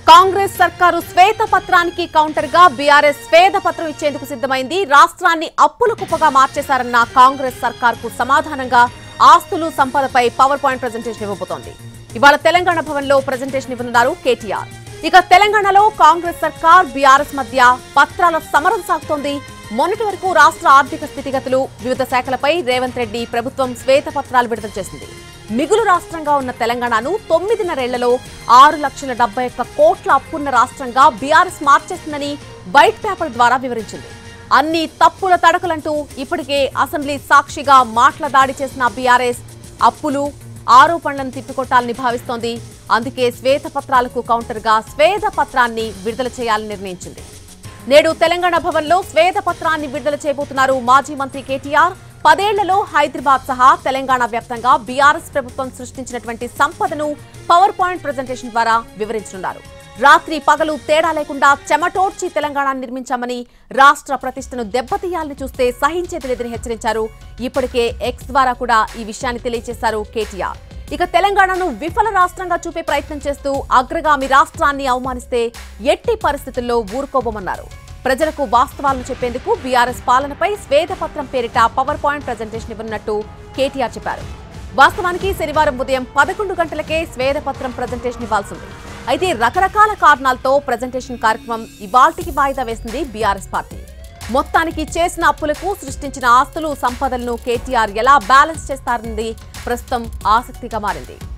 కాంగ్రెస్ సర్కారు శ్వేత పత్రానికి కౌంటర్ గా బీఆర్ఎస్ శ్వేత పత్రం ఇచ్చేందుకు సిద్ధమైంది రాష్ట్రాన్ని అప్పుల కుప్పగా మార్చేశారన్న కాంగ్రెస్ సర్కార్కు సమాధానంగా ఆస్తులు సంపదపై పవర్ పాయింట్ ప్రజెంటేషన్ ఇవ్వబోతోంది ఇవాళ తెలంగాణ భవన్లో ప్రజెంటేషన్ ఇవ్వనున్నారు కేటీఆర్ ఇక తెలంగాణలో కాంగ్రెస్ సర్కార్ బీఆర్ఎస్ మధ్య పత్రాల సమరం సాగుతోంది మొన్నటి వరకు రాష్ట్ర ఆర్థిక స్థితిగతులు వివిధ శాఖలపై రేవంత్ రెడ్డి ప్రభుత్వం శ్వేత పత్రాలు విడుదల చేసింది మిగులు రాష్ట్రంగా ఉన్న తెలంగాణను తొమ్మిదిన్నరేళ్లలో ఆరు లక్షల డెబ్బై ఒక్క కోట్ల అప్పున్న రాష్ట్రంగా బీఆర్ఎస్ మార్చేస్తుందని వైట్ పేపర్ ద్వారా వివరించింది అన్ని తప్పుల తడకలంటూ ఇప్పటికే అసెంబ్లీ సాక్షిగా మాటల దాడి చేసిన బీఆర్ఎస్ అప్పులు ఆరోపణలను తిప్పికొట్టాలని భావిస్తోంది అందుకే శ్వేతపత్రాలకు కౌంటర్గా శ్వేతపత్రాన్ని విడుదల చేయాలని నిర్ణయించింది నేడు తెలంగాణ భవన్లో శ్వేతపత్రాన్ని విడుదల చేయబోతున్నారు మాజీ మంత్రి కేటీఆర్ పదేళ్లలో హైదరాబాద్ సహా తెలంగాణ వ్యాప్తంగా బీఆర్ఎస్ ప్రభుత్వం సృష్టించినటువంటి సంపదను పవర్ పాయింట్ ప్రజెంటేషన్ ద్వారా వివరించనున్నారు రాత్రి పగలు తేడా లేకుండా చెమటోడ్చి తెలంగాణ నిర్మించామని రాష్ట్ర ప్రతిష్టను దెబ్బతీయాలని చూస్తే సహించేది లేదని హెచ్చరించారు ఇప్పటికే ఎక్స్ ద్వారా కూడా ఈ విషయాన్ని తెలియజేశారు కేటీఆర్ ఇక తెలంగాణను విఫల రాష్ట్రంగా చూపే ప్రయత్నం చేస్తూ అగ్రగామి రాష్ట్రాన్ని అవమానిస్తే ఎట్టి పరిస్థితుల్లో ఊరుకోబోమన్నారు ప్రజలకు వాస్తవాలను చెప్పేందుకు బీఆర్ఎస్ పాలనపై శ్వేతపత్రం పేరిట పవర్ పాయింట్ ప్రజెంటేషన్ ఇవ్వనున్నట్టు కేటీఆర్ చెప్పారు వాస్తవానికి శనివారం ఉదయం పదకొండు గంటలకే శ్వేతపత్రం ప్రజెంటేషన్ ఇవ్వాల్సింది అయితే రకరకాల కారణాలతో ప్రజెంటేషన్ కార్యక్రమం ఇవాల్టికి వాయిదా వేసింది బీఆర్ఎస్ పార్టీ మొత్తానికి చేసిన అప్పులకు సృష్టించిన ఆస్తులు సంపదలను కేటీఆర్ ఎలా బ్యాలెన్స్ చేస్తారన్నది ప్రస్తుతం ఆసక్తిగా మారింది